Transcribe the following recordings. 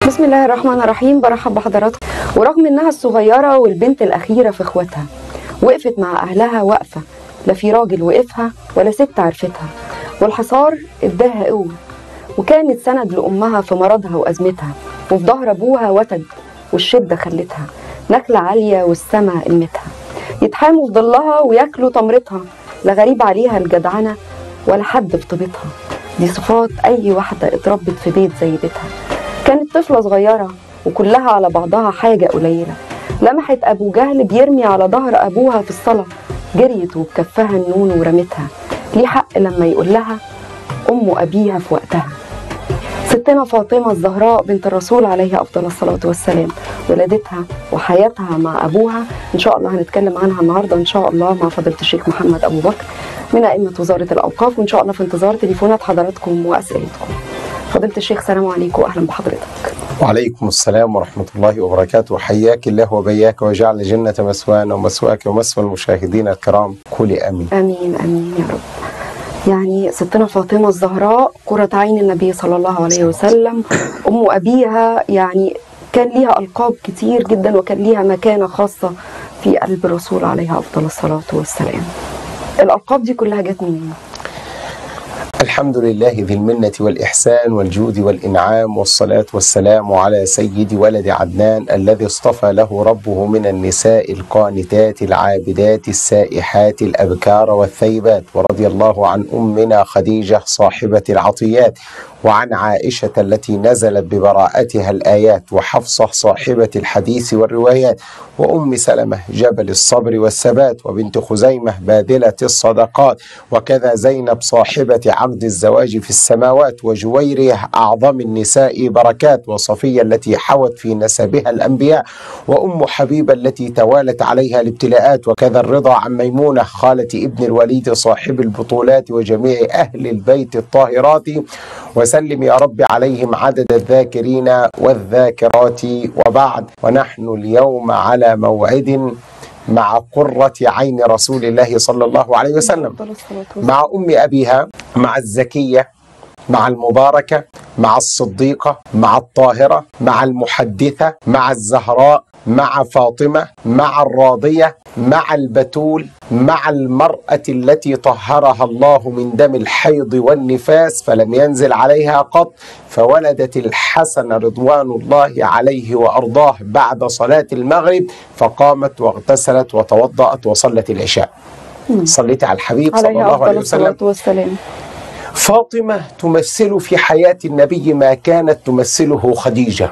بسم الله الرحمن الرحيم برحب بحضراتكم ورغم انها الصغيره والبنت الاخيره في اخواتها وقفت مع اهلها وقفه لا في راجل وقفها ولا ست عرفتها والحصار اداها قوه وكانت سند لامها في مرضها وازمتها وفي ظهر ابوها وتد والشده خلتها نخله عاليه والسما قمتها يتحاموا في ظلها وياكلوا تمرتها لا غريب عليها الجدعنه ولا حد في طيبتها دي صفات اي واحده اتربت في بيت زي بيتها كانت طفلة صغيرة وكلها على بعضها حاجة قليلة لمحت أبو جهل بيرمي على ظهر أبوها في الصلاة جريت وبكفها النون ورمتها ليه حق لما يقول لها أم أبيها في وقتها ستنا فاطمة الزهراء بنت الرسول عليه أفضل الصلاة والسلام ولادتها وحياتها مع أبوها إن شاء الله هنتكلم عنها النهاردة إن شاء الله مع فضيلة الشيخ محمد أبو بكر من أئمة وزارة الأوقاف وإن شاء الله في انتظار تليفونات حضراتكم وأسئلتكم فضيلة الشيخ سلام عليكم وأهلا بحضرتك وعليكم السلام ورحمة الله وبركاته حياك الله وبياك وجعل الجنة مسوانا ومسواك ومسوى المشاهدين الكرام قولي أمين آمين آمين يا رب يعني ستنا فاطمة الزهراء قرة عين النبي صلى الله عليه وسلم أم أبيها يعني كان ليها ألقاب كتير جدا وكان ليها مكانة خاصة في قلب الرسول عليه أفضل الصلاة والسلام الألقاب دي كلها جت منين؟ الحمد لله ذي المنة والإحسان والجود والإنعام والصلاة والسلام على سيد ولد عدنان الذي اصطفى له ربه من النساء القانتات العابدات السائحات الأبكار والثيبات ورضي الله عن أمنا خديجة صاحبة العطيات وعن عائشة التي نزلت ببراءتها الآيات وحفصة صاحبة الحديث والروايات وأم سلمة جبل الصبر والثبات وبنت خزيمة باذلة الصدقات وكذا زينب صاحبة عقد الزواج في السماوات وجويرية أعظم النساء بركات وصفية التي حوت في نسبها الأنبياء وأم حبيبة التي توالت عليها الابتلاءات وكذا الرضا عن ميمونة خالة ابن الوليد صاحب البطولات وجميع أهل البيت الطاهرات وسلم يا رب عليهم عدد الذاكرين والذاكرات وبعد ونحن اليوم على موعد مع قرة عين رسول الله صلى الله عليه وسلم أفضل الصلاة والسلام. مع أم أبيها مع الزكية مع المباركة مع الصديقة مع الطاهرة مع المحدثة مع الزهراء مع فاطمة مع الراضية مع البتول مع المرأة التي طهرها الله من دم الحيض والنفاس فلم ينزل عليها قط فولدت الحسن رضوان الله عليه وأرضاه بعد صلاة المغرب فقامت واغتسلت وتوضأت وصلت العشاء صليت على الحبيب صلى عليه الله أفضل عليه وسلم الصلاة والسلام فاطمة تمثل في حياة النبي ما كانت تمثله خديجة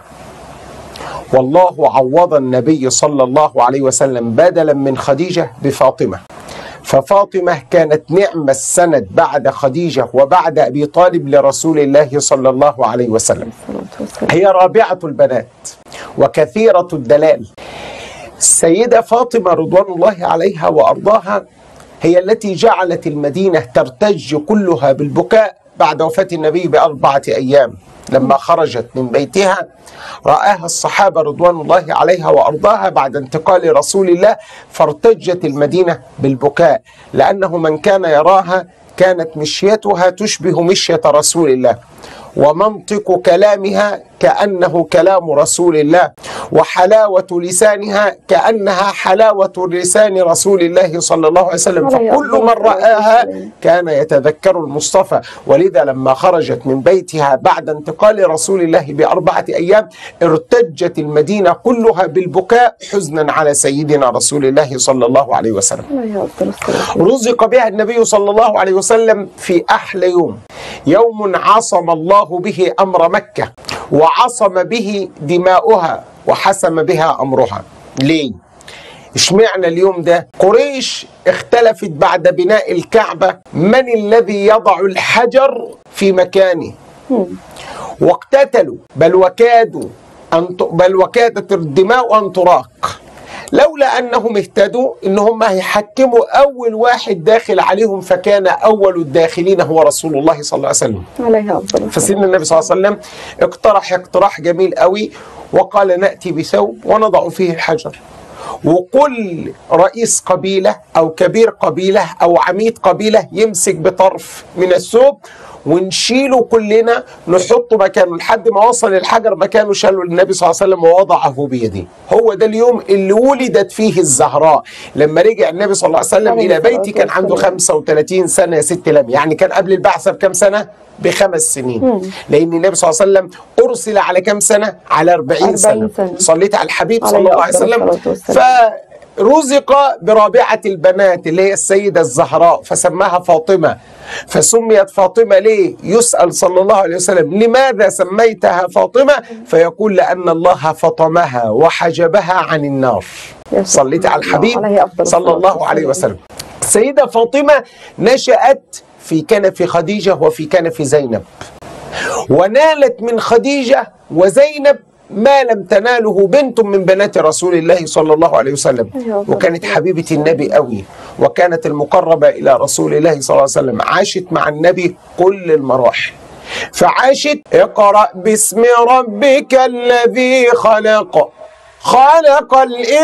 والله عوض النبي صلى الله عليه وسلم بدلا من خديجة بفاطمة ففاطمة كانت نعم السند بعد خديجة وبعد أبي طالب لرسول الله صلى الله عليه وسلم الصلاة والسلام هي رابعة البنات وكثيرة الدلال السيدة فاطمة رضوان الله عليها وأرضاها هي التي جعلت المدينة ترتج كلها بالبكاء بعد وفاة النبي بأربعة أيام لما خرجت من بيتها رآها الصحابة رضوان الله عليها وأرضاها بعد انتقال رسول الله فارتجت المدينة بالبكاء لأنه من كان يراها كانت مشيتها تشبه مشية رسول الله ومنطق كلامها كأنه كلام رسول الله وحلاوة لسانها كأنها حلاوة لسان رسول الله صلى الله عليه وسلم عليه فكل أفضل من الصلاة رآها والسلام. كان يتذكر المصطفى ولذا لما خرجت من بيتها بعد انتقال رسول الله بأربعة أيام ارتجت المدينة كلها بالبكاء حزنا على سيدنا رسول الله صلى الله عليه وسلم عليه أفضل الصلاة والسلام رزق بها النبي صلى الله عليه وسلم في أحلى يوم يوم عصم الله به أمر مكة وعصم به دماؤها وحسم بها أمرها ليه؟ اشمعنى اليوم ده قريش اختلفت بعد بناء الكعبة من الذي يضع الحجر في مكانه واقتتلوا بل وكادوا أن ت- بل وكادت الدماء أن تراق لولا أنهم اهتدوا إن هم هيحكموا أول واحد داخل عليهم فكان أول الداخلين هو رسول الله صلى الله عليه وسلم عليه أفضل الصلاة فسيدنا النبي صلى الله عليه وسلم اقترح اقتراح جميل قوي وقال نأتي بثوب ونضع فيه الحجر وكل رئيس قبيلة أو كبير قبيلة أو عميد قبيلة يمسك بطرف من الثوب ونشيله كلنا نحطه مكانه لحد ما وصل الحجر مكانه شاله النبي صلى الله عليه وسلم ووضعه بيده هو ده اليوم اللي ولدت فيه الزهراء لما رجع النبي صلى الله عليه وسلم عليه الى الصلاة بيته كان عنده والسلام. 35 سنه يا ست لم يعني كان قبل البعثه بكم سنه بخمس سنين لان النبي صلى الله عليه وسلم ارسل على كم سنه على 40, 40 سنه, سنة. صليت على الحبيب صلى عليه الله عليه أفضل وسلم الصلاة والسلام. فرزق برابعه البنات اللي هي السيده الزهراء فسماها فاطمه فسميت فاطمه ليه؟ يسال صلى الله عليه وسلم لماذا سميتها فاطمه؟ فيقول لان الله فطمها وحجبها عن النار يا سبحان صليت على الله. الحبيب عليه أفضل صلى الصلاة الله عليه والسلام. وسلم السيدة فاطمة نشأت في كنف خديجة وفي كنف زينب ونالت من خديجة وزينب ما لم تناله بنت من بنات رسول الله صلى الله عليه وسلم أيوة. وكانت حبيبة النبي قوي وكانت المقربة إلى رسول الله صلى الله عليه وسلم عاشت مع النبي كل المراحل فعاشت اقرأ باسم ربك الذي خلق خلق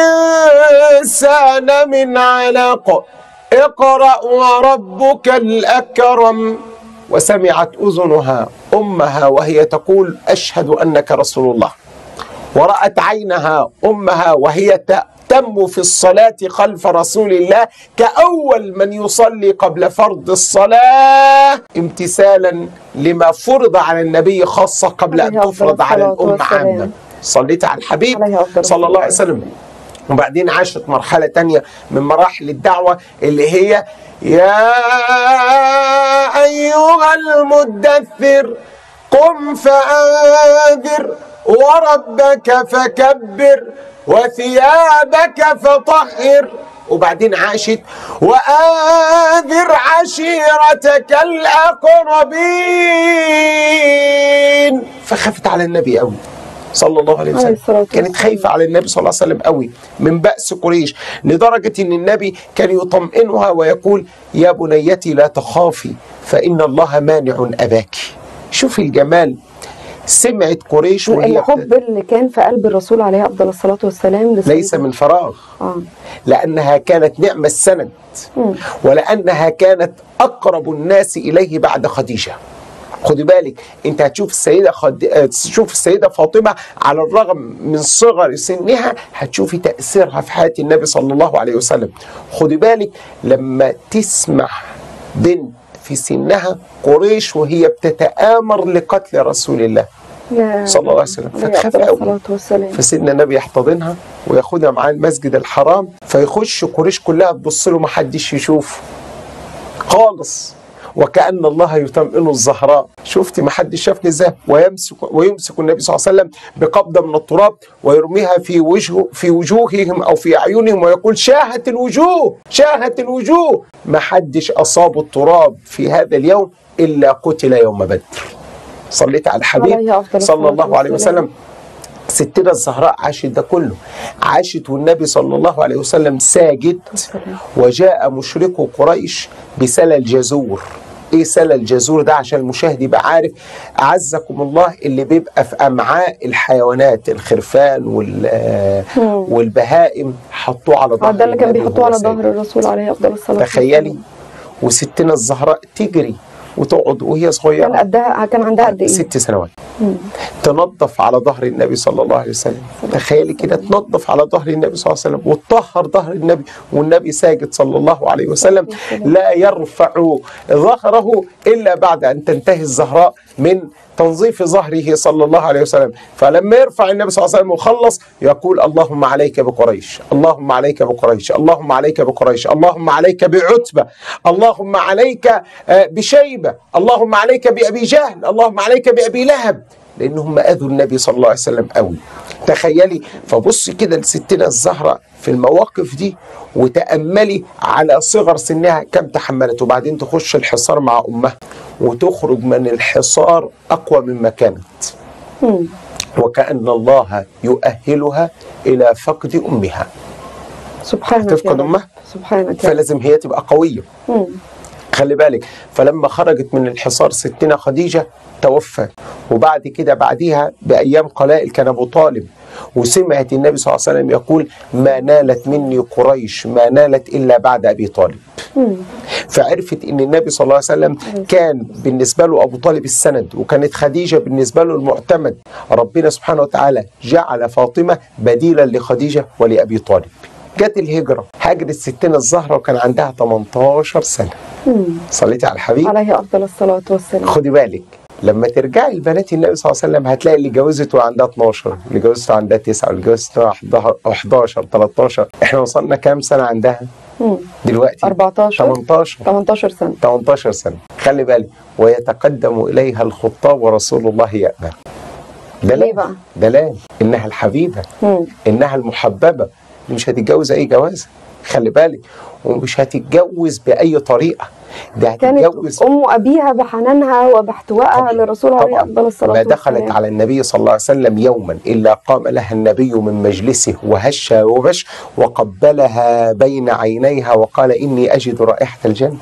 الإنسان من علق اقرأ وربك الأكرم وسمعت أذنها أمها وهي تقول أشهد أنك رسول الله ورأت عينها أمها وهي تأتم في الصلاة خلف رسول الله كأول من يصلي قبل فرض الصلاة امتثالا لما فرض على النبي خاصة قبل أن عليه أفضل تفرض على الصلاة الأمة والسلام. عامة صليت على الحبيب عليه أفضل صلى الله عليه الصلاة وسلم وبعدين عاشت مرحلة تانية من مراحل الدعوة اللي هي يا أيها المدثر قم فأنذر وربك فكبر وثيابك فطهر وبعدين عاشت وأنذر عشيرتك الأقربين فخفت على النبي قوي صلى الله عليه عليه وسلم الصلاة كانت والسلام. خايفة على النبي صلى الله عليه وسلم قوي من بأس قريش لدرجة أن النبي كان يطمئنها ويقول يا بنيتي لا تخافي فإن الله مانع أباك شوفي الجمال سمعت قريش وهي الحب اللي كان في قلب الرسول عليه افضل الصلاه والسلام لسيدنا- ليس من فراغ اه لأنها كانت نعم السند مم. ولأنها كانت أقرب الناس إليه بعد خديجة خدي بالك انت هتشوف السيده خد... آه، تشوف السيده فاطمه على الرغم من صغر سنها هتشوفي تاثيرها في حياه النبي صلى الله عليه وسلم خدي بالك لما تسمح بنت في سنها قريش وهي بتتآمر لقتل رسول الله يا صلى الله عليه وسلم عليه فتخاف أفضل قوي الصلاه والسلام فسيدنا النبي يحتضنها وياخدها معاه المسجد الحرام فيخش قريش كلها تبص له محدش يشوفه خالص وكأن الله يطمئن الزهراء شفتي ما حد شافني ازاي ويمسك ويمسك النبي صلى الله عليه وسلم بقبضة من التراب ويرميها في وجه في وجوههم او في اعينهم ويقول شاهت الوجوه شاهت الوجوه ما حدش اصاب التراب في هذا اليوم الا قتل يوم بدر صليت على الحبيب عليه أفضل صلى الصلاة الله عليه والسلام. وسلم ستنا الزهراء عاشت ده كله عاشت والنبي صلى الله عليه وسلم ساجد والسلام. وجاء مشركو قريش بسلى الجزور ايه سلى الجزور ده عشان المشاهد يبقى عارف اعزكم الله اللي بيبقى في امعاء الحيوانات الخرفان وال آه، والبهائم حطوه على اه ظهر ده اللي كان النبي بيحطوه وهو على ساجد. ظهر الرسول عليه افضل الصلاه تخيلي وستنا الزهراء تجري وتقعد وهي كان صغيره قدها كان عندها قد ايه؟ ست سنوات تنظف على ظهر النبي صلى الله عليه وسلم تخيلي كده تنظف على ظهر النبي صلى الله عليه وسلم وتطهر ظهر النبي والنبي ساجد صلى الله عليه وسلم لا يرفع ظهره الا بعد ان تنتهي الزهراء من تنظيف ظهره صلى الله عليه وسلم فلما يرفع النبي صلى الله عليه وسلم وخلص يقول اللهم عليك بقريش اللهم عليك بقريش اللهم عليك بقريش اللهم عليك بعتبة اللهم عليك آه، بشيبة اللهم عليك بأبي جهل اللهم عليك بأبي لهب لأنهم أذوا النبي صلى الله عليه وسلم قوي تخيلي فبصي كده لستنا الزهراء في المواقف دي وتأملي على صغر سنها كم تحملت وبعدين تخش الحصار مع أمها وتخرج من الحصار أقوى مما كانت مم. وكأن الله يؤهلها إلى فقد أمها سبحانك هتفقد يا رب. أمها؟ سبحانك يا رب. فلازم هي تبقى قوية مم. خلي بالك فلما خرجت من الحصار ستنا خديجة توفى وبعد كده بعديها بأيام قلائل كان أبو طالب وسمعت النبي صلى الله عليه وسلم يقول ما نالت مني قريش ما نالت الا بعد ابي طالب مم. فعرفت ان النبي صلى الله عليه وسلم كان بالنسبه له ابو طالب السند وكانت خديجه بالنسبه له المعتمد ربنا سبحانه وتعالى جعل فاطمه بديلا لخديجه ولابي طالب جت الهجره هاجرت ستنا الزهره وكان عندها 18 سنه مم. صليتي على الحبيب عليه افضل الصلاه والسلام خدي بالك لما ترجعي لبنات النبي صلى الله عليه وسلم هتلاقي اللي جوزته وعندها 12 اللي جوزته عندها 9 واللي جوزته 11 13 احنا وصلنا كام سنه عندها مم. دلوقتي 14 18 18 سنه 18 سنة خلي بالك ويتقدم إليها الخطاب ورسول الله يأبى ليه بقى؟ دلال دلال إنها الحبيبة مم. إنها المحببة مش هتتجوز أي جوازة خلي بالك ومش هتتجوز بأي طريقة ده كانت هتتجوز ام ابيها بحنانها وباحتوائها طبعاً. لرسول الله عليه طبعا افضل الصلاه ما دخلت والسلام. على النبي صلى الله عليه وسلم يوما الا قام لها النبي من مجلسه وهش وبش وقبلها بين عينيها وقال اني اجد رائحه الجنه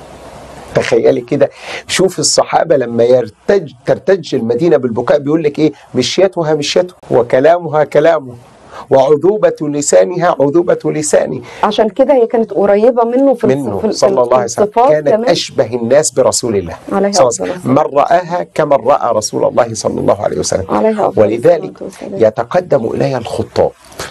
تخيلي كده شوف الصحابه لما يرتج ترتج المدينه بالبكاء بيقول لك ايه مشيتها مشيته وكلامها كلامه وعذوبة لسانها عذوبة لساني عشان كده هي كانت قريبه منه في الص- منه في- في صلى الله عليه وسلم الصفات كانت كمان. أشبه الناس برسول الله عليه صلى الله أفضل عليه وسلم من رآها كمن رأى رسول الله صلى الله عليه وسلم عليه أفضل ولذلك الصلاة والسلام. يتقدم إليها الخطاب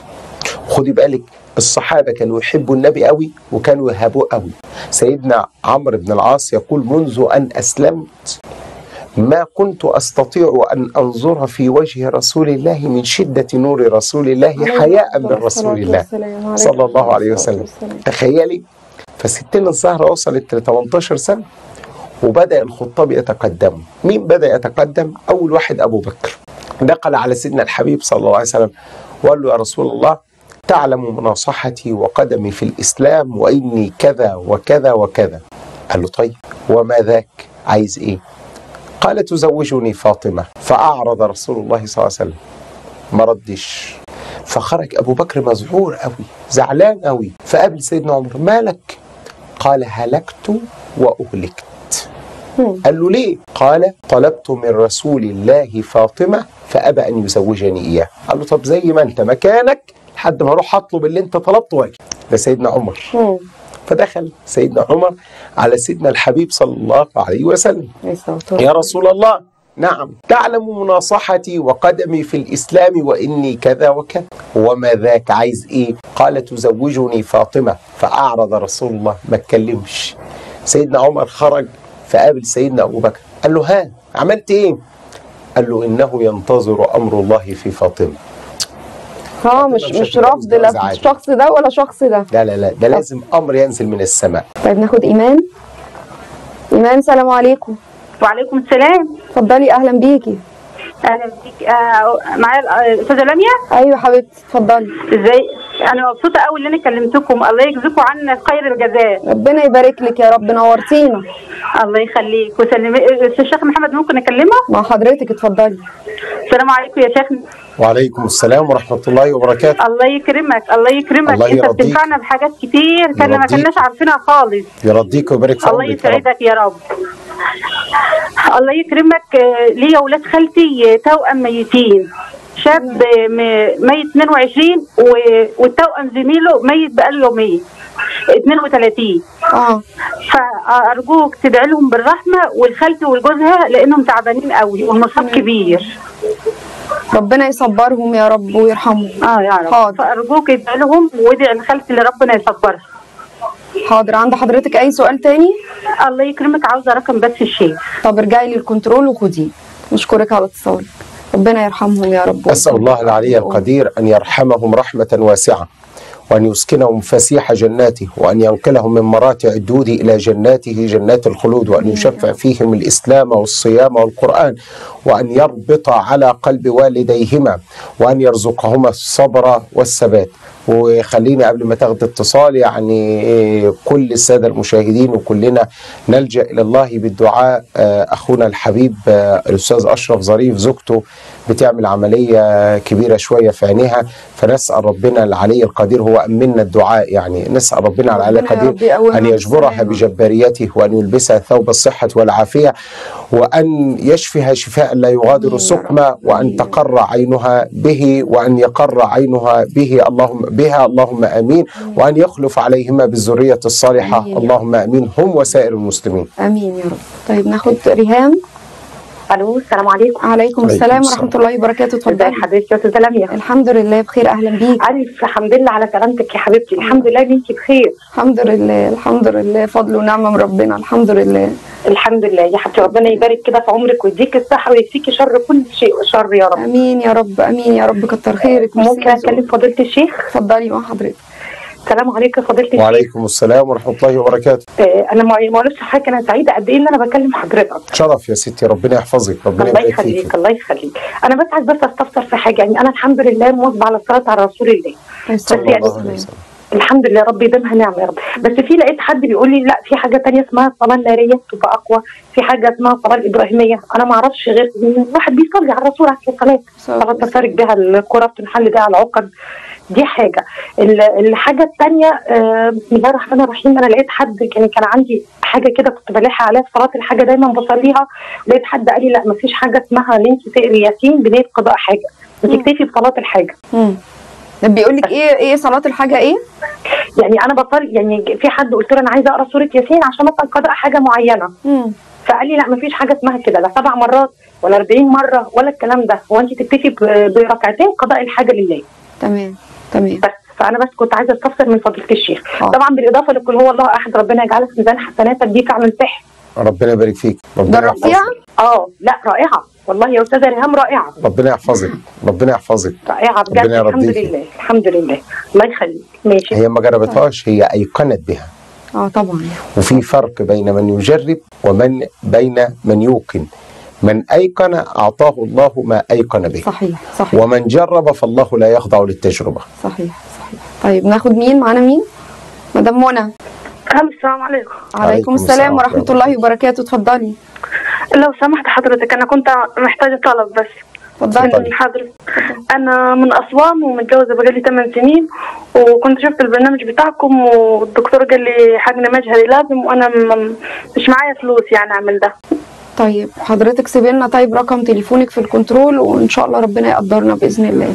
خدي بالك الصحابة كانوا يحبوا النبي قوي وكانوا يهابوه قوي سيدنا عمرو بن العاص يقول منذ أن أسلمت ما كنت أستطيع أن أنظر في وجه رسول الله من شدة نور رسول الله عليه حياء أفضل من رسول الصلاة الله والسلام. عليه صلى الله أفضل عليه الصلاة وسلم والسلام. تخيلي فستنا الزهرة وصلت ل 18 سنة وبدأ الخطاب يتقدم مين بدأ يتقدم أول واحد أبو بكر دخل على سيدنا الحبيب صلى الله عليه وسلم وقال له يا رسول الله تعلم مناصحتي وقدمي في الإسلام وإني كذا وكذا وكذا قال له طيب وما ذاك عايز إيه قال تزوجني فاطمة فأعرض رسول الله صلى الله عليه وسلم ما ردش فخرج أبو بكر مذعور قوي زعلان قوي فقابل سيدنا عمر مالك قال هلكت وأهلكت مم. قال له ليه قال طلبت من رسول الله فاطمة فأبى أن يزوجني إياه قال له طب زي ما أنت مكانك لحد ما أروح أطلب اللي أنت طلبته واجي ده سيدنا عمر مم. فدخل سيدنا عمر على سيدنا الحبيب صلى الله عليه وسلم عليه الصلاة يا والسلام. رسول الله نعم تعلم مناصحتي وقدمي في الإسلام وإني كذا وكذا وما ذاك عايز إيه قال تزوجني فاطمة فأعرض رسول الله ما اتكلمش سيدنا عمر خرج فقابل سيدنا أبو بكر قال له ها عملت إيه قال له إنه ينتظر أمر الله في فاطمة اه مش مش مش هتتجوز رفض لا جواز عادي. الشخص ده ولا شخص ده لا لا لا ده لازم أمر ينزل من السماء طيب ناخد ايمان ايمان سلام عليكم وعليكم السلام اتفضلي اهلا بيكي اهلا بيك آه معايا الاستاذه لميا ايوه حبيبتي اتفضلي ازاي انا مبسوطه قوي ان انا كلمتكم الله يجزيكم عنا خير الجزاء ربنا يبارك لك يا رب نورتينا الله يخليك وسلم الشيخ محمد ممكن اكلمه مع حضرتك اتفضلي السلام عليكم يا شيخ وعليكم السلام ورحمة الله وبركاته الله يكرمك الله يكرمك الله انت يرضيك. بتنفعنا بحاجات كتير كان ما يرضيك. كناش عارفينها خالص يرضيك ويبارك في الله عمرك يا رب يسعدك يا رب الله يكرمك آه، ليا ولاد خالتي آه، توأم ميتين شاب آه، م- ميت 22 و- والتوأم زميله ميت بقاله يومين 32 اه فأرجوك تدعي لهم بالرحمة والخالتي والجوزها لأنهم تعبانين قوي والمصاب كبير ربنا يصبرهم يا رب ويرحمهم اه يا رب حاضر. فأرجوك ادعي لهم وادعي لخالتي اللي ربنا يصبرها حاضر عند حضرتك اي سؤال تاني الله يكرمك عاوزة رقم بس الشيخ طب ارجعي للكنترول وخديه نشكرك على اتصالك ربنا يرحمهم يا رب أسأل الله العلي القدير أن يرحمهم رحمة واسعة وأن يسكنهم فسيح جناته وأن ينقلهم من مراتع الدود إلى جناته جنات الخلود وأن يشفع فيهم الإسلام والصيام والقرآن وأن يربط على قلب والديهما وأن يرزقهما الصبر والثبات وخليني قبل ما تاخد اتصال يعني كل السادة المشاهدين وكلنا نلجأ إلى الله بالدعاء آه، أخونا الحبيب آه، الأستاذ أشرف ظريف زوجته بتعمل عمليه كبيره شويه في عينيها فنسال ربنا العلي القدير هو امنا الدعاء يعني نسال ربنا العلي ربنا يا رب القدير يقومها ان يجبرها بالسلامة. بجباريته وان يلبسها ثوب الصحه والعافيه وان يشفيها شفاء لا آمين يغادر يا سقما رب. وان آمين. تقر عينها به وان يقر عينها به اللهم بها اللهم امين وان يخلف عليهما بالذريه الصالحه آمين يا اللهم امين هم وسائر المسلمين امين يا رب طيب ناخد ريهام الو السلام عليكم عليكم عليكم السلام السلام. ورحمه الله وبركاته ازي اتفضلي حضرتك يا استاذه لميا الحمد لله بخير اهلا بيك الف الحمد لله على سلامتك يا حبيبتي الحمد لله انت بخير الحمد لله الحمد لله فضل ونعمه من ربنا الحمد لله الحمد لله يا حبيبتي ربنا يبارك كده في عمرك ويديك الصحه ويكفيكي شر كل شيء شر يا رب امين يا رب امين يا رب كتر خيرك ميرسي ممكن يا زوز. اكلم فضيله الشيخ اتفضلي مع حضرتك السلام عليكم يا فضيله الشيخ وعليكم السلام ورحمه الله وبركاته آه، انا ما ما اعرفش حاجه انا سعيده قد ايه ان انا بكلم حضرتك شرف يا ستي ربنا يحفظك ربنا الله يبارك يخليك فيك الله يخليك انا بس عايز بس استفسر في حاجه يعني انا الحمد لله مواظبه على الصلاه على رسول الله صلى يعني- الله عليه وسلم الحمد لله ربي يديمها نعمه يا رب بس في لقيت حد بيقول لي لا في حاجه تانية اسمها الصلاه الناريه تبقى اقوى في حاجه اسمها الصلاه الابراهيميه انا ما اعرفش غير إن واحد بيصلي على الرسول عليه الصلاه صلاه تفارق بها الكره بتنحل بها العقد دي حاجه ال- الحاجه الثانيه بسم الله الرحمن الرحيم انا لقيت حد يعني كان عندي حاجه كده كنت بلاحق عليها في صلاه الحاجه دايما بصليها لقيت حد قال لي لا ما فيش حاجه اسمها ان انت تقري ياسين بنيه قضاء حاجه انت مم. اكتفي بصلاه الحاجه امم بيقول لك ايه ايه صلاه الحاجه ايه يعني انا بصلي يعني في حد قلت له انا عايزه اقرا سوره ياسين عشان ابقى قضاء حاجه معينه امم فقال لي لا مفيش حاجه اسمها كده لا سبع مرات ولا 40 مره ولا الكلام ده هو انت تكتفي ب- بركعتين قضاء الحاجه لله تمام تمام بس فانا بس كنت عايزه استفسر من فضيله الشيخ آه. طبعا بالاضافه لكل هو الله احد ربنا يجعلك في ميزان حسناتك دي فعلا سحر ربنا يبارك فيك ربنا جربتيها يحفظك اه لا رائعه والله يا استاذه ريهام رائعه ربنا يحفظك ربنا يحفظك رائعه بجد ربنا الحمد يرضيكي. لله الحمد لله الله يخليك ماشي هي ما جربتهاش هي ايقنت بها اه طبعا وفي فرق بين من يجرب ومن بين من يوقن من ايقن اعطاه الله ما ايقن به صحيح صحيح ومن جرب فالله لا يخضع للتجربه صحيح صحيح طيب ناخد مين معانا مين مدام منى السلام عليكم عليكم السلام السلام ورحمه ورحمة الله وبركاته اتفضلي لو سمحت حضرتك انا كنت محتاجه طلب بس اتفضلي اتفضلي. حضرتك انا من اسوان ومتجوزه بقالي 8 سنين وكنت شفت البرنامج بتاعكم والدكتور قال لي حقن مجهري لازم وانا م- مش معايا فلوس يعني اعمل ده طيب حضرتك سيبي لنا طيب رقم تليفونك في الكنترول وان شاء الله ربنا يقدرنا باذن الله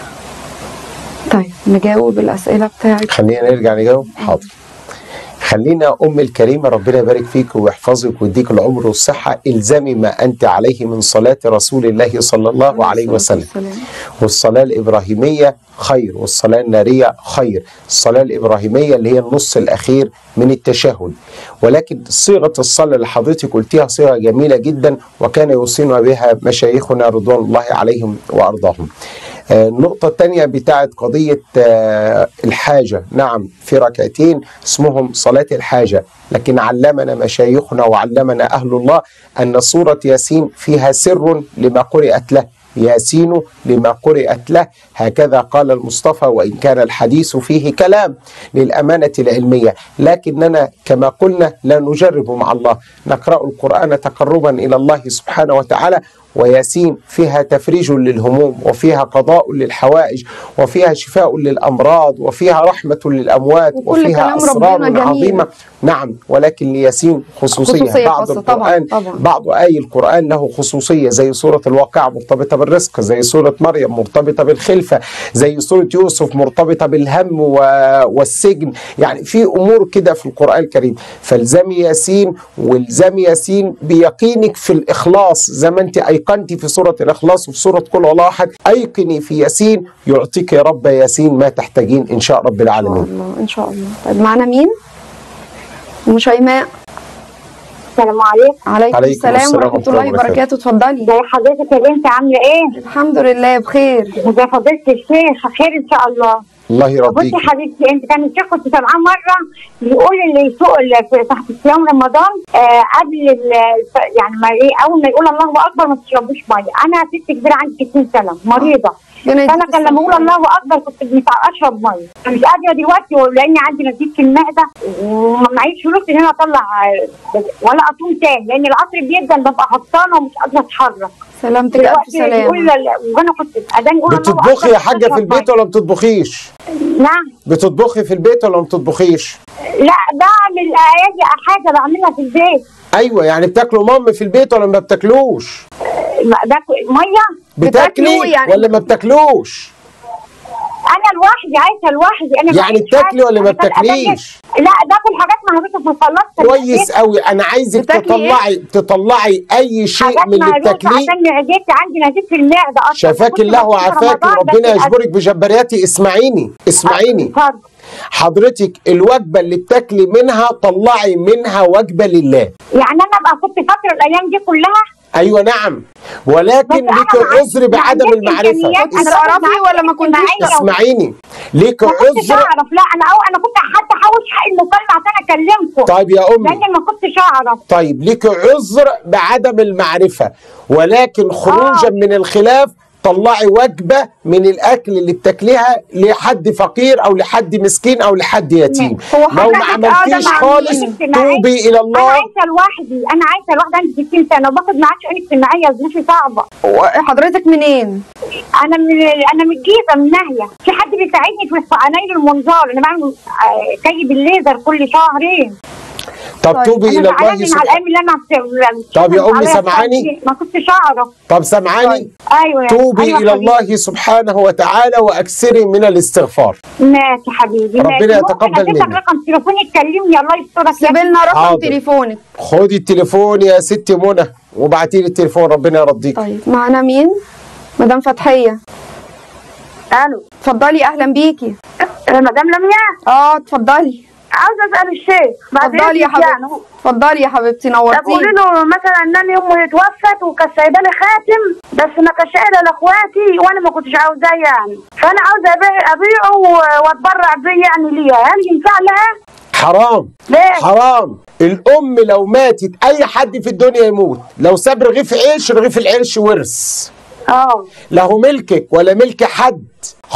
طيب نجاوب الاسئله بتاعك خلينا نرجع نجاوب حاضر خلينا ام الكريمه ربنا يبارك فيك ويحفظك ويديك العمر والصحه الزمي ما انت عليه من صلاه رسول الله صلى الله عليه وسلم والصلاة الإبراهيمية خير والصلاة النارية خير الصلاة الإبراهيمية اللي هي النص الأخير من التشهد ولكن صيغة الصلاة اللي حضرتك قلتيها صيغة جميلة جدا وكان يوصينا بها مشايخنا رضوان الله عليهم وأرضاهم آه، النقطة الثانية بتاعت قضية آه، الحاجة نعم في ركعتين اسمهم صلاة الحاجة لكن علمنا مشايخنا وعلمنا أهل الله أن سورة ياسين فيها سر لما قرأت له ياسين لما قرأت له هكذا قال المصطفى وإن كان الحديث فيه كلام للأمانة العلمية لكننا كما قلنا لا نجرب مع الله نقرأ القرآن تقربا إلى الله سبحانه وتعالى وياسين فيها تفريج للهموم وفيها قضاء للحوائج وفيها شفاء للأمراض وفيها رحمة للأموات وكل وفيها كلام أسرار ربنا جميل. عظيمة نعم ولكن لياسين خصوصية, خصوصية بعض خاصة طبعاً، القرآن طبعاً. بعض آي القرآن له خصوصية زي سورة الواقعة مرتبطة بالرزق زي سورة مريم مرتبطة بالخلفة زي سورة يوسف مرتبطة بالهم و... والسجن يعني في أمور كده في القرآن الكريم فالزمي ياسين والزمي ياسين بيقينك في الإخلاص زي ما أنت أيقنتي في سورة الإخلاص وفي سورة كل الله أحد أيقني في ياسين يعطيك يا رب ياسين ما تحتاجين إن شاء رب ان شاء العالمين الله ان شاء الله طيب معانا مين ام شيماء السلام عليكم عليكم, عليكم السلام السلام ورحمه ورحمة الله الله وبركاته. وبركاته اتفضلي زي حضرتك يا بنتي عامله ايه؟ الحمد لله بخير زي فضيله الشيخ خير ان شاء الله الله يرضيك بصي حبيبتي انت كان الشيخ كنت سامعاه مره بيقول اللي يسوق ال- في- تحت صيام رمضان آه قبل ال- يعني ما ايه اول ما يقول الله اكبر ما تشربوش ميه انا ست كبيره عندي 60 سنه مريضه ربنا فانا يديك كان لما اقول الصحة. الله اكبر كنت مش اشرب ميه أنا مش قادره دلوقتي لاني عندي نزيف في المعده ومعيش فلوس ان انا اطلع آه، ولا اصوم تاني لان العصر بيبدا ببقى هبطانه ومش قادره اتحرك سلامتك الف دلوقتي سلامه يقول ل- وانا كنت اذان يقول الله بتطبخي أكبر، يا حاجه في البيت ولا ما بتطبخيش نعم بتطبخي في البيت ولا ما بتطبخيش لا بعمل اي حاجه بعملها في البيت ايوه يعني بتاكلوا مام في البيت ولا ما بتاكلوش ما- باكل ميه بتاكلي بتاكلوا يعني- ولا ما بتاكلوش انا لوحدي عايشه لوحدي انا يعني بعيش بتاكلي حاجة. ولا ما أنا ببقى بتاكليش؟ باكل- لا باكل حاجات مهروسه في الخلاط في كويس البيت. قوي انا عايزك بتاكلي إيه؟ تطلعي تطلعي اي شيء حاجات من اللي مهروسه بتاكليه عشان معدتي عندي نزيف في المعده اصلا شفاك كنت الله بصوم وعافاك رمضان وربنا بس يجبرك بجبرياتي اسمعيني اسمعيني اتفضل. حضرتك الوجبه اللي بتاكلي منها طلعي منها وجبه لله يعني انا ابقى كنت فاكره الايام دي كلها ايوه نعم ولكن بس أنا ليك ما عذر بعدم عنديش المعرفه إمكانيات. كنت أنا تعرفي باخد ولا ما معايا كنتيش اجتماعية اسمعيني ليك ما كنتش عذر اعرف لا انا أو انا كنت حتى احوش حق المكالمه عشان اكلمكم طيب يا امي لان ما كنتش اعرف طيب ليك عذر بعدم المعرفة ولكن خروجا آه. من الخلاف طلعي وجبة من الأكل اللي بتاكليها لحد فقير أو لحد مسكين أو لحد يتيم هو لو حضرتك ما قاعدة عملتيش مع خالص مين؟ توبي إلى انا الله عايشه لوحدي انا عايشه لوحدي عندي 60 سنه وباخد معاك شؤون اجتماعيه ظروفي صعبه حضرتك منين انا من انا من الجيزه من ناهيه في حد بيساعدني في عمايل المنظار انا بعمل آه، كي بالليزر كل شهرين طب طيب، توبي انا إلى الله زعلانه مع سبحانه الايام اللي انا طب يا أمي عليها سامعاني؟ خالص. ما كنتش اعرف طب سامعاني ايوه يا- توبي أيوة إلى حبيبي. الله سبحانه وتعالى وأكثري من الاستغفار ماشي حبيبي ربنا ماشي. يتقبل ممكن اديتك منك. رقم تليفوني تكلمني الله يسترك يا سيب لنا رقم حاضر. تليفونك خدي التليفون يا ست منى وابعتي لي التليفون ربنا يرضيك طيب معانا مين مدام فتحيه الو اتفضلي اهلا بيكي مدام لمياء اه اتفضلي عاوزه اسال الشيخ بعد اتفضلي يا إذنك يعني. حبيبتي اتفضلي يا حبيبتي طب قولي نورتيني له مثلا ان انا امي اتوفت وكانت سايبه لي خاتم بس ما كانش قايله لاخواتي وانا ما كنتش عاوزاه يعني فانا عاوزه ابيع ابيعه و- واتبرع بيه يعني ليها هل ينفع لها؟ حرام ليه؟ حرام الام لو ماتت اي حد في الدنيا يموت لو ساب رغيف عيش رغيف العيش ورث اه له ملكك ولا ملك حد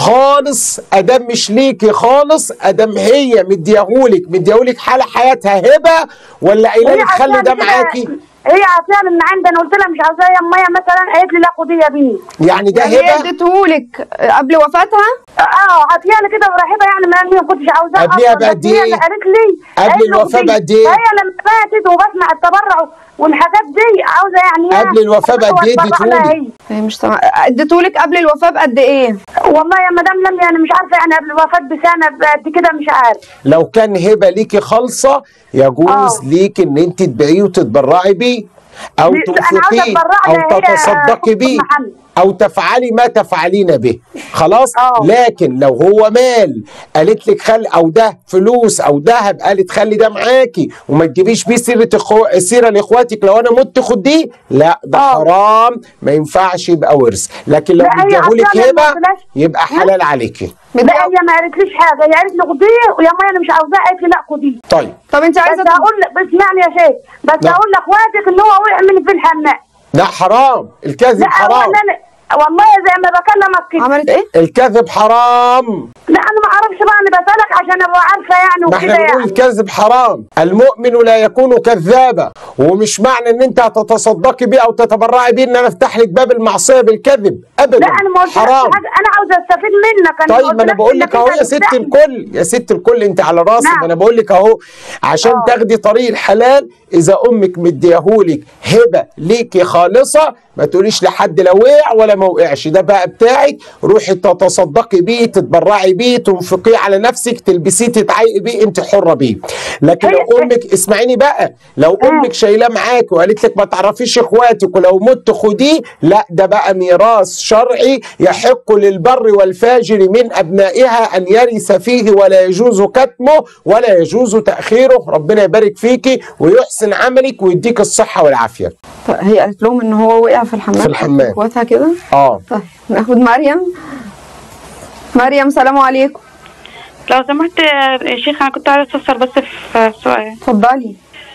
خالص ادام مش ليكي خالص ادام هي مديهولك مديهولك حال حياتها هبه ولا قايله لك خلي ده كده- معاكي هي عطيها من عندي انا قلت لها مش عاوزاه يا امي مثلا قالت لي لا خدي يا بيه يعني ده يعني هي هبه اديتهولك قبل وفاتها اه عطيها لي كده ورحبه يعني ما انا ما كنتش عاوزاه قبليها أصلاً، بقد بس هي إيه؟ اللي قالت لي قبل قالت لي الوفاة خديه. بقد إيه؟ فهي لما ماتت وبسمع التبرع والحاجات دي عاوزه يعني قبل الوفاة بقد إيه وأتبرع لها اديتهولك؟ هي. هي مش سامعة اديتهولك قبل الوفاه بقد ايه والله يا مدام لمي انا مش عارفه يعني قبل الوفاه بسنه قد كده مش عارف لو كان هبه ليكي خالصه يجوز آه. ليك ان انت تبيعيه وتتبرعي بيه او أنا عاوزة تنفقيه أتبرع او لها هي تتصدقي أخت بيه محمد. او تفعلي ما تفعلين به خلاص آه. لكن لو هو مال قالت لك خلي او ده فلوس او ذهب قالت خلي ده معاكي وما تجيبيش بيه سيره اخو... سيره لاخواتك لو انا مت خديه لا ده آه. حرام ما ينفعش يبقى ورث لكن لو لا، هي مديهولك أصلاً ما هبه قلتلاش. يبقى حلال عليكي لا هي ما قالتليش حاجه هي قالت لي خديه ويا ماما انا مش عاوزاه قالت لي لا خديه طيب طب انت عايزه بس هقول لك بس اسمعني يا شيخ بس نعم. هقول لاخواتك ان هو وقع مني في الحمام ده حرام الكذب لا هو حرام انا والله زي ما بكلمك كده عملت ايه الكذب حرام لا انا ما اعرفش بقى انا بسالك عشان ابقى عارفه يعني ما وكده احنا بنقول يعني الكذب حرام المؤمن لا يكون كذابا ومش معنى ان انت هتتصدقي بيه او تتبرعي بيه ان انا افتح لك باب المعصيه بالكذب ابدا لا انا ما قلتلكش حرام حاجه انا عاوزه استفيد منك انا طيب ما انا قلتلكش بقول إنك لك اهو أنت يا ست هتفتحني. الكل يا ست الكل انت على راسي نعم. ما انا بقول لك اهو عشان آه. تاخدي طريق الحلال اذا امك مديهولك هبه ليكي خالصه ما تقوليش لحد لا وقع ولا ما وقعش ده بقى بتاعك روحي تتصدقي بيه تتبرعي بيه تنفقيه على نفسك تلبسيه تتعيقي بيه انت حره بيه لكن هي- لو امك اسمعيني بقى لو امك شايلاه معاك وقالت لك ما تعرفيش اخواتك ولو مت خديه لا ده بقى ميراث شرعي يحق للبر والفاجر من ابنائها ان يرث فيه ولا يجوز كتمه ولا يجوز تاخيره ربنا يبارك فيكي ويحسن عملك ويديك الصحه والعافيه طيب هي قالت لهم ان هو وقع في الحمام في الحمام. اخواتها كده اه طيب ناخد مريم مريم سلام عليكم لو سمحت يا شيخ انا كنت عايزه استفسر بس في سؤال اتفضلي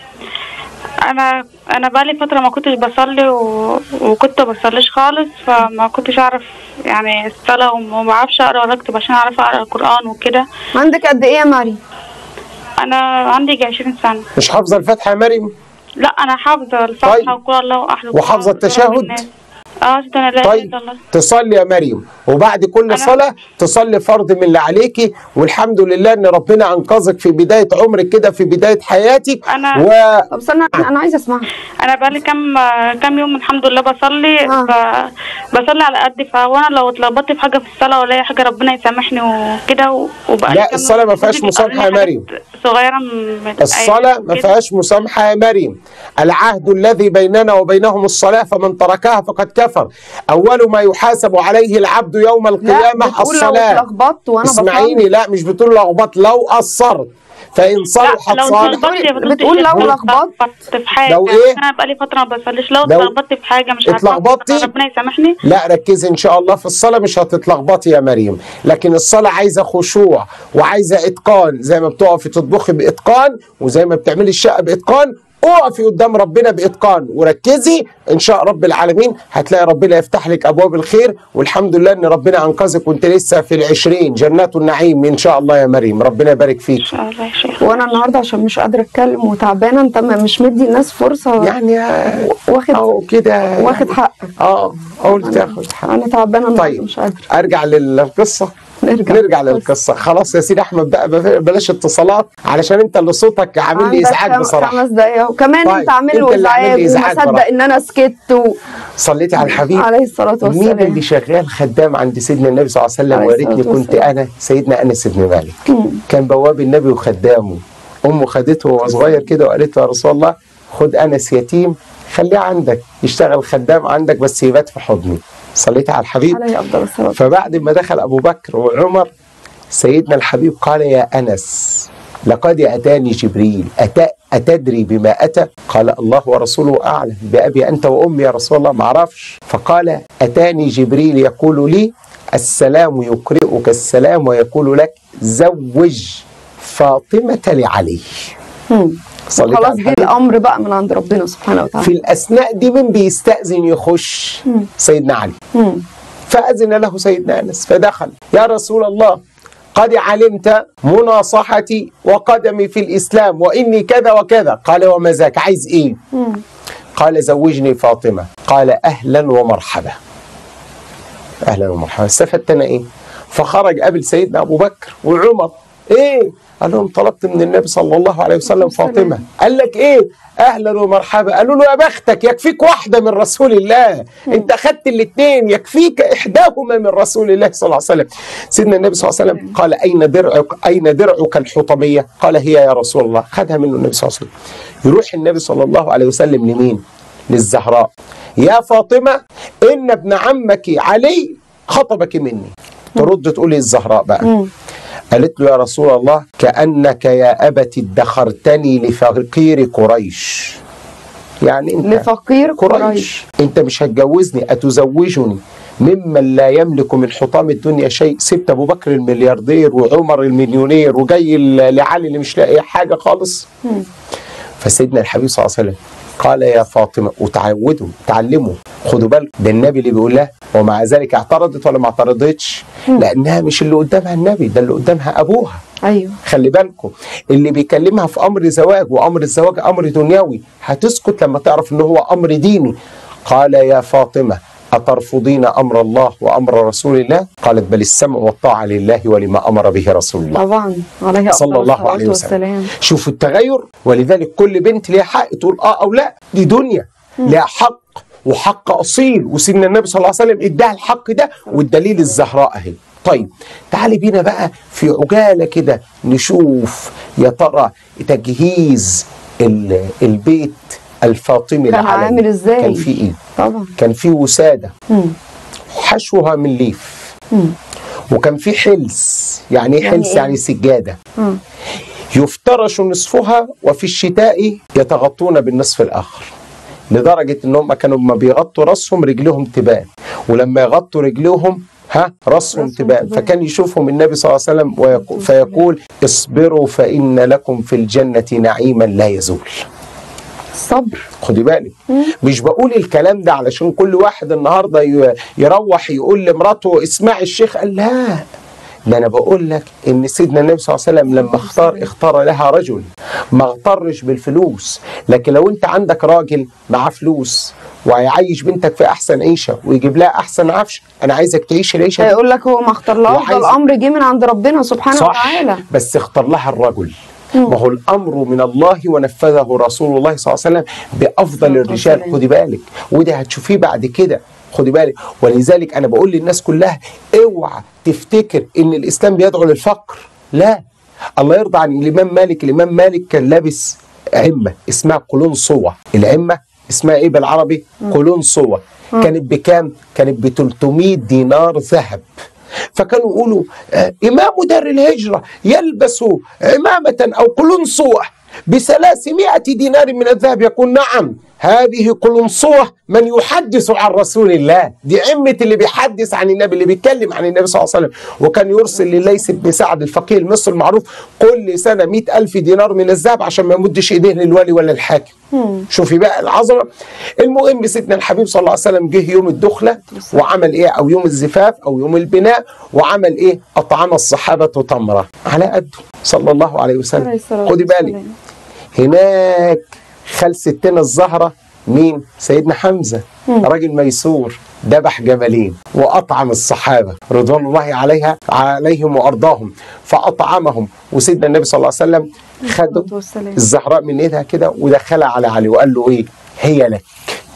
انا انا بقالي فتره ما كنتش بصلي و... وكنت بصليش خالص فما كنتش اعرف يعني الصلاه وما بعرفش اقرا ولا اكتب عشان اعرف اقرا القران وكده عندك قد ايه يا مريم انا عندي يجي 20 سنه مش حافظه الفاتحه يا مريم لا انا حافظه الفاتحه طيب. وقول الله احد وحافظة التشهد؟ اه أشهد أن لا إله طيب إلا الله تصلي يا مريم وبعد كل أنا- صلاة تصلي فرض من اللي عليكي والحمد لله ان ربنا انقذك في بداية عمرك كده في بداية حياتك أنا- و... طب استنى انا عايزه اسمعها انا بقالي كام كام يوم الحمد لله بصلي آه. ف... بصلي على قدي فوانا لو اتلخبطت في حاجه في الصلاه ولا اي حاجه ربنا يسامحني وكده و- وبقالي لا، كام الصلاة يوم ما فيهاش جوزي مسامحة بيقول لي يا حاجات مريم. صغيره من الصلاة ما كده. فيهاش مسامحة يا مريم العهد الذي بيننا وبينهم الصلاة فمن تركها فقد كفر أول ما يحاسب عليه العبد يوم لا القيامة بتقول لو الصلاة اتلخبطت وانا اسمعيني بصلي لا مش بتقول لخبط لو قصرت فإن صلحت لا لو صالح اتلخبطت يا فضيلة بتقول الشيخ، لو لو لخبطت. اتلخبطت في حاجه لو إيه؟ انا بقالي فتره ما بصليش لو لو اتلخبطت في حاجه مش عارفه اتلخبطتي؟ ربنا يسامحني لا ركزي ان شاء الله في الصلاه مش هتتلخبطي يا مريم لكن الصلاه عايزه خشوع وعايزه اتقان زي ما بتقفي تطبخي باتقان وزي ما بتعملي الشقه باتقان اقفي قدام ربنا باتقان وركزي ان شاء رب العالمين هتلاقي ربنا يفتح لك ابواب الخير والحمد لله ان ربنا انقذك وانت لسه في العشرين جنات النعيم ان شاء الله يا مريم ربنا يبارك فيك ان شاء الله يا شيخ وانا النهارده عشان مش قادره اتكلم وتعبانه انت ما- مش مدي الناس فرصه يعني آه، واخد اهو كده واخد يعني. حقك اه قلت اخد حق انا تعبانه النهارده طيب مش قادره ارجع للقصه نرجع نرجع للقصه خلاص يا سيدي احمد بقى بلاش اتصالات علشان انت اللي صوتك عامل لي عندك ازعاج خم- بصراحه خمس دقايق وكمان طيب، انت عامل انت له اللي عامل ازعاج لي إزعاج وما صدق بصراحة. ان انا سكت و... صليتي على الحبيب عليه الصلاه مين والسلام اللي شغال خدام عند سيدنا النبي صلى الله عليه وسلم عليه وريتني الصلاة كنت والسلام. انا سيدنا انس بن مالك كان بواب النبي وخدامه امه خدته وهو صغير كده وقالت له يا رسول الله خد انس يتيم خليه عندك يشتغل خدام عندك بس يبات في حضني صليت على الحبيب عليه افضل الصلاه فبعد ما دخل أبو بكر وعمر سيدنا الحبيب قال يا أنس لقد أتاني جبريل أتى أتدري بما أتى قال الله ورسوله أعلم بأبي أنت وأمي يا رسول الله ما أعرفش فقال أتاني جبريل يقول لي السلام يقرئك السلام ويقول لك زوج فاطمة لعلي صليت على خلاص جه الحبيب. الامر بقى من عند ربنا سبحانه وتعالى في الأثناء دي من بيستأذن يخش سيدنا علي مم. فأذن له سيدنا أنس فدخل يا رسول الله قد علمت مناصحتي وقدمي في الإسلام وإني كذا وكذا قال وما ذاك عايز إيه قال زوجني فاطمة قال أهلا ومرحبا أهلا ومرحبا استفدت أنا إيه فخرج قبل سيدنا أبو بكر وعمر إيه قال لهم طلبت من النبي صلى الله عليه وسلم فاطمة قال لك إيه أهلا ومرحبا قالوا له يا بختك يكفيك واحدة من رسول الله أنت أخذت الاثنين يكفيك إحداهما من رسول الله صلى الله عليه وسلم سيدنا النبي صلى الله عليه وسلم قال أين درعك أين درعك الحطمية قال هي يا رسول الله خدها منه النبي صلى الله عليه وسلم يروح النبي صلى الله عليه وسلم لمين للزهراء يا فاطمة إن ابن عمك علي خطبك مني ترد تقولي الزهراء بقى قالت له يا رسول الله كأنك يا أبت ادخرتني لفقير قريش يعني انت لفقير قريش قريش انت مش هتجوزني اتزوجني ممن لا يملك من حطام الدنيا شيء سبت ابو بكر الملياردير وعمر المليونير وجاي ل- لعلي اللي مش لاقي حاجه خالص فسيدنا الحبيب صلى الله عليه وسلم قال يا فاطمه وتعودوا تعلموا خدوا بالكم ده النبي اللي بيقول لها ومع ذلك اعترضت ولا ما اعترضتش لانها مش اللي قدامها النبي ده اللي قدامها ابوها ايوه خلي بالكم اللي بيكلمها في امر زواج وامر الزواج امر دنيوي هتسكت لما تعرف ان هو امر ديني قال يا فاطمه اترفضين امر الله وامر رسول الله قالت بل السمع والطاعه لله ولما امر به رسول الله طبعا عليه صلى افضل الله الصلاه عليه وسلم والسلام شوفوا التغير ولذلك كل بنت ليها حق تقول اه او لا دي دنيا ليها حق وحق اصيل وسيدنا النبي صلى الله عليه وسلم اداها الحق ده والدليل الزهراء اهي طيب تعالي بينا بقى في عجاله كده نشوف يا ترى تجهيز ال- البيت الفاطمي كان العلوي عامل ازاي؟ كان فيه ايه طبعا كان فيه وساده مم. حشوها من ليف وكان فيه حلس يعني ايه يعني حلس إيه؟ يعني سجاده مم. يفترش نصفها وفي الشتاء يتغطون بالنصف الاخر لدرجه ان هم كانوا لما بيغطوا راسهم رجلهم تبان ولما يغطوا رجلهم ها راسهم راسهم تبان تبان. فكان يشوفهم النبي صلى الله عليه وسلم ويقول فيقول اصبروا فان لكم في الجنه نعيما لا يزول الصبر خدي بالك مش بقول الكلام ده علشان كل واحد النهارده ي- يروح يقول لمراته اسمعي الشيخ قال لا ده انا بقول لك ان سيدنا النبي صلى الله عليه وسلم لما اختار اختار لها رجل ما اغترش بالفلوس لكن لو انت عندك راجل معاه فلوس وهيعيش بنتك في احسن عيشه ويجيب لها احسن عفش انا عايزك تعيش العيشه دي هيقول لك هو ما اختار لها وعايز- ده الامر جه من عند ربنا سبحانه وتعالى بس اختار لها الرجل ما هو الامر من الله ونفذه رسول الله صلى الله عليه وسلم بافضل الصلاة الرجال والسلام. خدي بالك وده هتشوفيه بعد كده خدي بالك ولذلك انا بقول للناس كلها اوعى تفتكر ان الاسلام بيدعو للفقر لا الله يرضى عن الامام مالك الامام مالك كان لابس عمه اسمها قلنصوه العمه اسمها ايه بالعربي قلنصوه كانت بكام كانت ب 300 دينار ذهب فكانوا يقولوا آه، إمام دار الهجرة يلبس عمامة أو قلنصوة بثلاثمائة دينار من الذهب يقول نعم هذه قلنصوة من يحدث عن رسول الله دي عمة اللي بيحدث عن النبي اللي بيتكلم عن النبي صلى الله عليه وسلم وكان يرسل لليث بن سعد الفقيه المصري المعروف كل سنة مئة ألف دينار من الذهب عشان ما يمدش إيديه للولي ولا الحاكم شوفي بقى العظمة المهم سيدنا الحبيب صلى الله عليه وسلم جه يوم الدخلة وعمل إيه أو يوم الزفاف أو يوم البناء وعمل إيه أطعم الصحابة تمرة على قده صلى الله عليه عليه وسلم الصلاة خدي بالك والسلام. هناك خال ستنا الزهرة مين؟ سيدنا حمزة راجل ميسور ذبح جملين وأطعم الصحابة رضوان الله عليها عليهم وأرضاهم فأطعمهم وسيدنا النبي صلى الله عليه وسلم خده الصلاة والسلام. الزهراء من ايدها كده ودخلها على علي وقال له ايه هي لك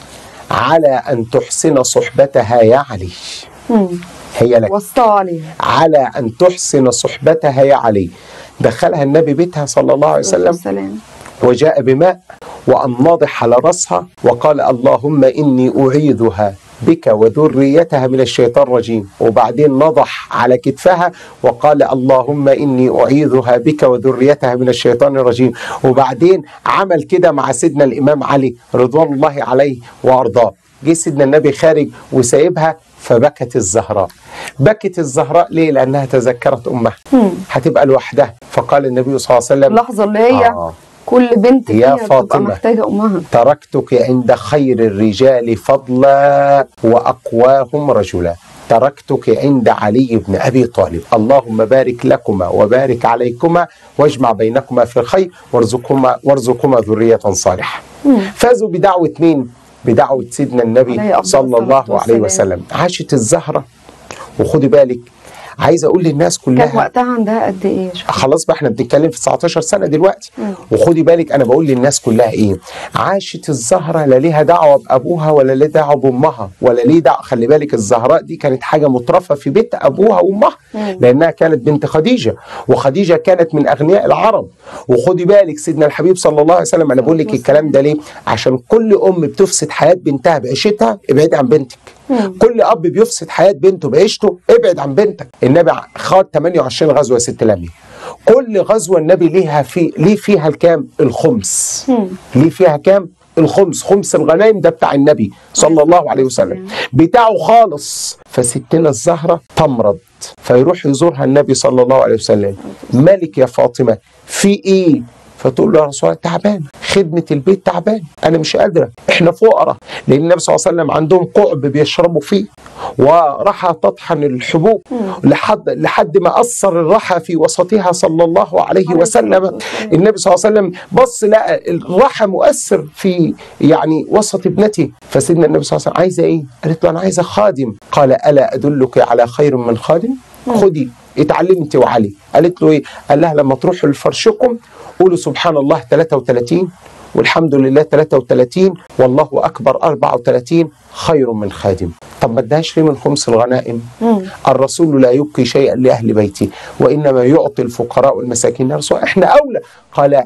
على ان تحسن صحبتها يا علي مم. هي لك وصى عليها على ان تحسن صحبتها يا علي دخلها النبي بيتها صلى الله عليه وسلم والسلام وجاء بماء وأن ناضح على رأسها وقال اللهم إني أعيذها بك وذريتها من الشيطان الرجيم وبعدين نضح على كتفها وقال اللهم إني أعيذها بك وذريتها من الشيطان الرجيم وبعدين عمل كده مع سيدنا الإمام علي رضوان الله عليه وأرضاه جه سيدنا النبي خارج وسايبها فبكت الزهراء بكت الزهراء ليه لأنها تذكرت أمها هتبقى لوحدها فقال النبي صلى الله عليه وسلم اللحظة اللي هي آه. كل بنت يا فيها بتبقى فاطمة. محتاجة أمها تركتك عند خير الرجال فضلا واقواهم رجلا تركتك عند علي بن ابي طالب اللهم بارك لكما وبارك عليكما واجمع بينكما في الخير وارزقهما وارزقهما ذريه صالحه فازوا بدعوه مين بدعوه سيدنا عليه النبي أفضل صلى الصلاة الله عليه والسلام. وسلم عاشت الزهره وخدي بالك عايز اقول للناس كان كلها وقتها عندها قد إيه يا شيخ؟ خلاص بقى احنا بنتكلم في 19 سنه دلوقتي وخدي بالك انا بقول للناس كلها ايه عاشت الزهره لا ليها دعوه بابوها ولا ليها دعوه بامها ولا ليه دعوه خلي بالك الزهراء دي كانت حاجه مترفه في بيت ابوها وامها لانها كانت بنت خديجه وخديجه كانت من اغنياء العرب وخدي بالك سيدنا الحبيب صلى الله عليه وسلم انا بقول لك الكلام ده ليه عشان كل ام بتفسد حياه بنتها بعيشتها ابعدي عن بنتك كل اب بيفسد حياه بنته بعيشته ابعد عن بنتك النبي خاض 28 غزوه يا ست لمي كل غزوه النبي ليها في ليه فيها الكام الخمس ليه فيها كام الخمس خمس الغنائم ده بتاع النبي صلى الله عليه وسلم بتاعه خالص فستنا الزهره تمرض فيروح يزورها النبي صلى الله عليه وسلم مالك يا فاطمه في ايه فتقول له يا رسول الله تعبان خدمة البيت تعبان أنا مش قادرة إحنا فقراء لأن النبي صلى الله عليه وسلم عندهم قعب بيشربوا فيه ورحى تطحن الحبوب لحد لحد ما أثر الرحى في وسطها صلى الله عليه وسلم النبي صلى الله عليه وسلم بص لقى الرحى مؤثر في يعني وسط ابنته فسيدنا النبي صلى الله عليه وسلم عايزة إيه؟ قالت له أنا عايزة خادم قال ألا أدلك على خير من خادم؟ خدي اتعلمي انت وعلي قالت له ايه قال لها لما تروحوا لفرشكم قولوا سبحان الله 33 والحمد لله 33 والله اكبر 34 خير من خادم طب ما ادهاش ليه من خمس الغنائم الرسول لا يبقي شيئا لاهل بيته وانما يعطي الفقراء والمساكين يا رسول الله، احنا اولى قال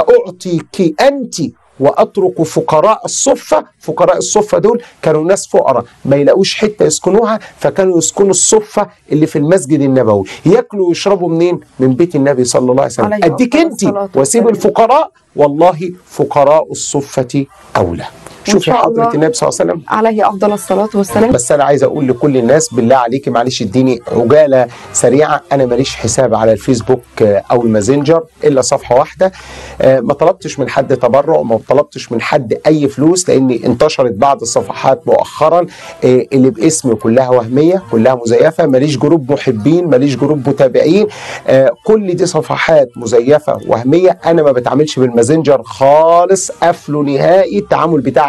اعطيك انت واترك فقراء الصفه فقراء الصفه دول كانوا ناس فقراء ما يلاقوش حته يسكنوها فكانوا يسكنوا الصفه اللي في المسجد النبوي ياكلوا ويشربوا منين من بيت النبي صلى الله عليه وسلم عليه اديك أفضل انت الصلاة واسيب والسلام. الفقراء والله فقراء الصفه اولى شوفي شاء حضره الله. النبي صلى الله عليه وسلم عليه أفضل الصلاة والسلام بس انا عايز اقول لكل الناس بالله عليكي معلش اديني عجاله سريعه انا ماليش حساب على الفيسبوك آه، او الماسنجر الا صفحه واحده آه، ما طلبتش من حد تبرع وما طلبتش من حد اي فلوس لان انتشرت بعض الصفحات مؤخرا آه، اللي باسم كلها وهميه كلها مزيفه ماليش جروب محبين ماليش جروب متابعين آه، كل دي صفحات مزيفه وهميه انا ما بتعاملش بالماسنجر خالص قفله نهائي التعامل بتاعي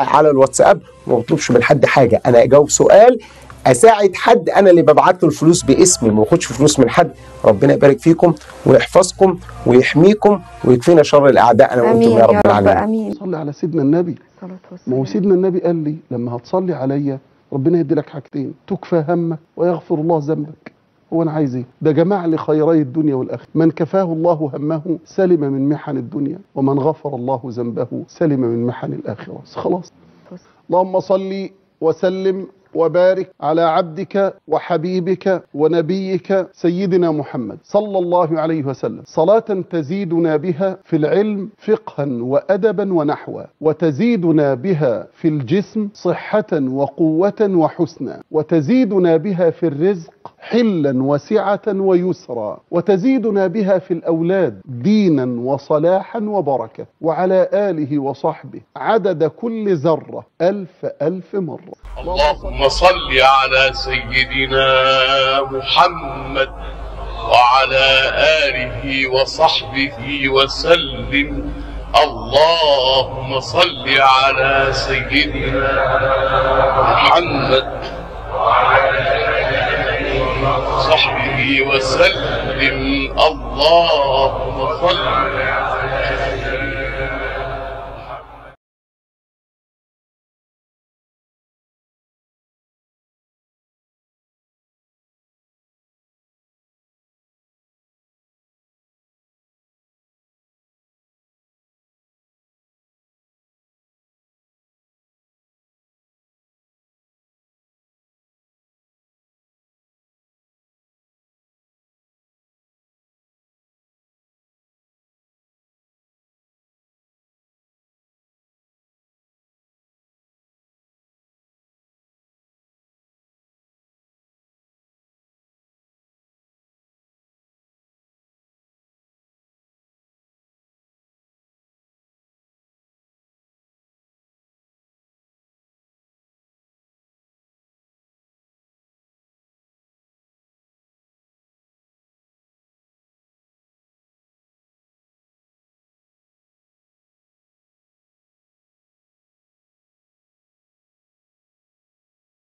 على الواتساب ما بطلبش من حد حاجه انا اجاوب سؤال اساعد حد انا اللي ببعت له الفلوس باسمي ما باخدش فلوس من حد ربنا يبارك فيكم ويحفظكم ويحميكم ويكفينا شر الاعداء انا وانتم امين يا يا رب رب العالمين امين صلي على سيدنا النبي الصلاة ما هو والسلام. سيدنا النبي قال لي لما هتصلي عليا ربنا يدي لك حاجتين تكفى همك ويغفر الله ذنبك هو انا عايز ايه ده جمع لي خيري الدنيا والاخره من كفاه الله همه سلم من محن الدنيا ومن غفر الله ذنبه سلم من محن الاخره خلاص اللهم صل وسلم وبارك على عبدك وحبيبك ونبيك سيدنا محمد صلى الله عليه وسلم صلاة تزيدنا بها في العلم فقها وأدبا ونحوا وتزيدنا بها في الجسم صحة وقوة وحسنا وتزيدنا بها في الرزق حلا وسعة ويسرا وتزيدنا بها في الأولاد دينا وصلاحا وبركة وعلى آله وصحبه عدد كل ذرة ألف ألف مرة اللهم صل على سيدنا محمد وعلى آله وصحبه وسلم اللهم صل على سيدنا محمد وصحبه وسلم اللهم صل